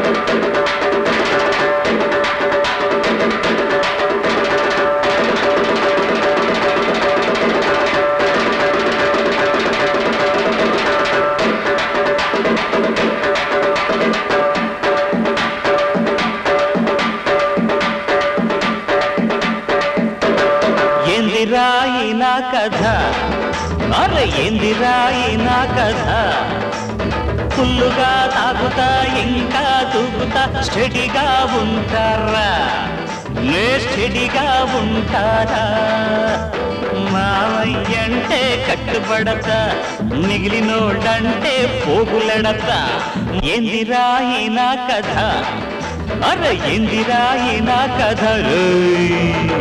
ఏందిరాయి నా కథ అరే ఏందిరాయి నా కథ ఫుల్లుగా తాగుతా ఇంకా తూగుతా స్టడీగా ఉంటారా నే స్టడీగా ఉంటారా మావయ్యంటే కట్టుబడతా మిగిలినోళ్ళంటే పోగులడతా ఏందిరాయి నా కథ అరే ఏందిరాయి నా కథ రేయ్.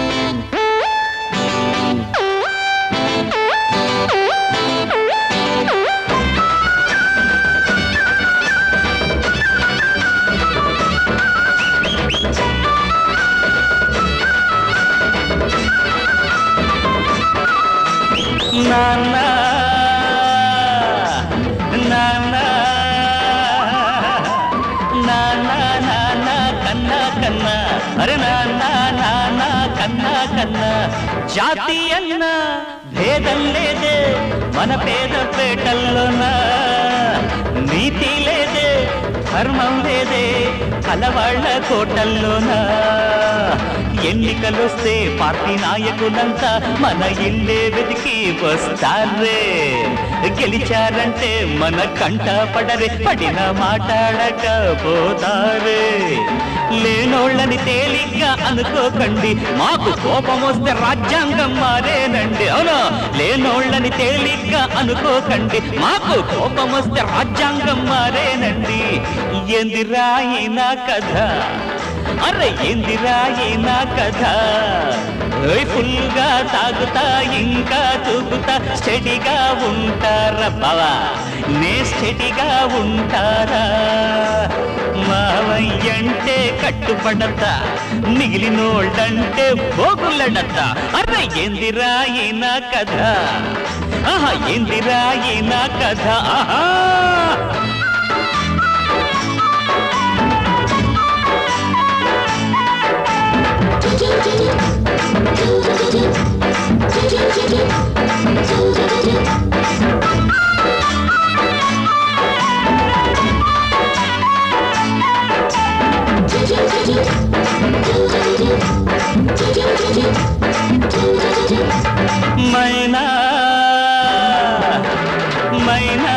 నాన్న నాన్న నాన్న నాన్న కన్నా కన్నా అరే నాన్న నాన్న కన్నా కన్నా జాతి అన్న భేదం లేదే మన పేద పేటల్లోనా నీతి లేదే ధర్మం లేదే కలవాళ్ళ కోటల్లోనా ఎన్నికలొస్తే పార్టీ నాయకులంతా మన ఇల్లే వెతికి వస్తారే గెలిచారంటే మన కంట పడరే పడిన మాట్లాడకపోతారే లేనోళ్ళని తేలిగ్గా అనుకోకండి మాకు కోపం వస్తే రాజ్యాంగం మారేనండి అవునా లేనోళ్ళని తేలిగ్గా అనుకోకండి మాకు కోపం వస్తే రాజ్యాంగం మారేనండి ఎందిరాయి నా కథ అరే ఏందిరా నా కథ ఓయ్ ఫుల్గా తాగుతా ఇంకా తూగుతా స్టడీగా ఉంటారా బావా నే స్టడీగా ఉంటారా మావయ్యంటే కట్టుబడతా మిగిలినోళ్ళంటే పోగులడతా అరే ఏందిరా నా కథ ఆహా ఏందిరా నా కథ ఆహా మైనా మైనా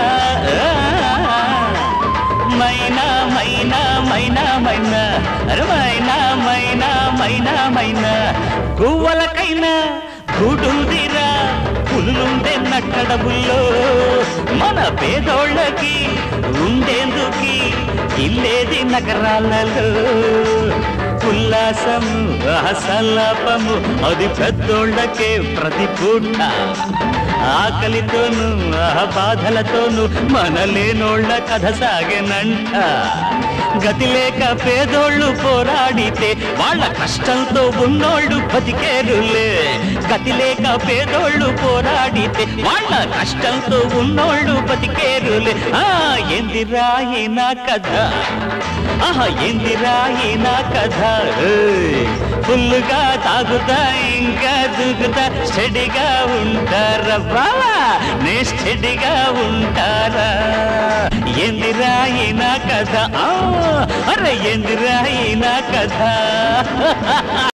మైనా మైనా మైనా మైనా అరే మైనా మైనా మైనా మైనా గువ్వలకైనా గూడుందిరా పులులుండే నట్టడబుల్లో మన పేదోళ్ళకి ఉండేందుకి ఇల్లేది నగరాలలో ఉల్లాసము అసలాపము అది పెద్దోళ్ళకే ప్రతి పూట ఆకలితోనూ ఆ బాధలతోనూ మన లేనోళ్ళ కథ సాగెనంట గతి లేక పేదోళ్ళు పోరాడితే వాళ్ళ కష్టంతో ఉన్నోళ్ళు బతికేరులే గతి లేక పేదోళ్ళు పోరాడితే వాళ్ళ కష్టంతో ఉన్నోళ్ళు బతికేరులే ఆ ఎందిరాయి నా కథ ఆహా ఎందిరాయి నా కథ ఏయ్, ఫుల్లుగా తాగుతా ఇంకా దూకుతా స్టడీగా ఉంటారా బావా నే స్టడీగా ఉంటారా ఎందిరాయి నా కథ ఆ, అరే ఎందిరాయి నా కథ